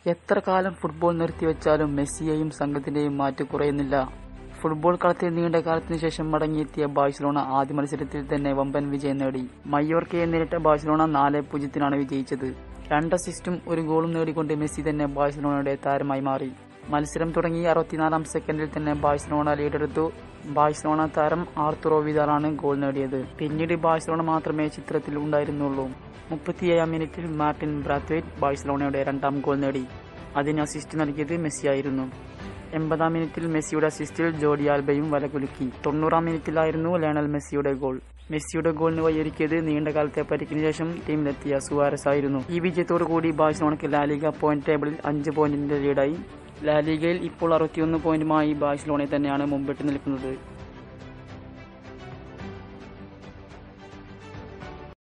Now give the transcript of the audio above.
എത്ര കാലം ഫുട്ബോൾ നിർത്തിവെച്ചാലും മെസ്സിയെയും സംഘത്തിന്റെയും മാറ്റ് കുറയുന്നില്ല ഫുട്ബോൾ കളത്തിൽ നീണ്ട കാലത്തിനു ശേഷം മടങ്ങിയെത്തിയ ബാഴ്സലോണ ആദ്യ മത്സരത്തിൽ തന്നെ വമ്പൻ വിജയം നേടി മയോർക്കയെ നേരിട്ട ബാഴ്സലോണ നാല് പൂജ്യത്തിനാണ് വിജയിച്ചത് രണ്ട് അസിസ്റ്റും ഒരു ഗോളും നേടിക്കൊണ്ട് മെസ്സി തന്നെ ബാഴ്സലോണയുടെ താരമായി മാറി മത്സരം തുടങ്ങി അറുപത്തിനാലാം സെക്കൻഡിൽ തന്നെ ബാഴ്സലോണ ലീഡെടുത്തു ബാഴ്സലോണ താരം ആർത്തുറോ വിദാലാണ് ഗോൾ നേടിയത് പിന്നീട് ബാഴ്സലോണ മാത്രമേ ചിത്രത്തിൽ ഉണ്ടായിരുന്നുള്ളൂ മുപ്പത്തിയേഴാം മിനിറ്റിൽ മാർട്ടിൻ ബ്രാത്വേറ്റ് ബാഴ്സലോണയുടെ രണ്ടാം ഗോൾ നേടി അതിന് അസിസ്റ്റ് നൽകിയത് മെസ്സിയായിരുന്നു എൺപതാം മിനിറ്റിൽ മെസ്സിയുടെ അസിസ്റ്റിൽ ജോഡി ആൽബയും വലകുലുക്കി തൊണ്ണൂറാം മിനിറ്റിലായിരുന്നു ലയണൽ മെസ്സിയുടെ ഗോൾ മെസ്സിയുടെ ഗോളിന് വഴിയൊരുക്കിയത് നീണ്ട കാലത്തെ പരിക്കിന് ശേഷം ടീമിലെത്തിയ സുവാരസ് ആയിരുന്നു ഈ വിജയത്തോടു കൂടി ബാഴ്സലോണയ്ക്ക് ലാലിഗ പോയിന്റ് ടേബിളിൽ അഞ്ച് പോയിന്റിന്റെ ലീഡായി ലാലിഗയിൽ ഇപ്പോൾ അറുപത്തിയൊന്ന് പോയിന്റുമായി ബാഴ്സലോണയെ തന്നെയാണ് മുമ്പിട്ട് നിൽക്കുന്നത്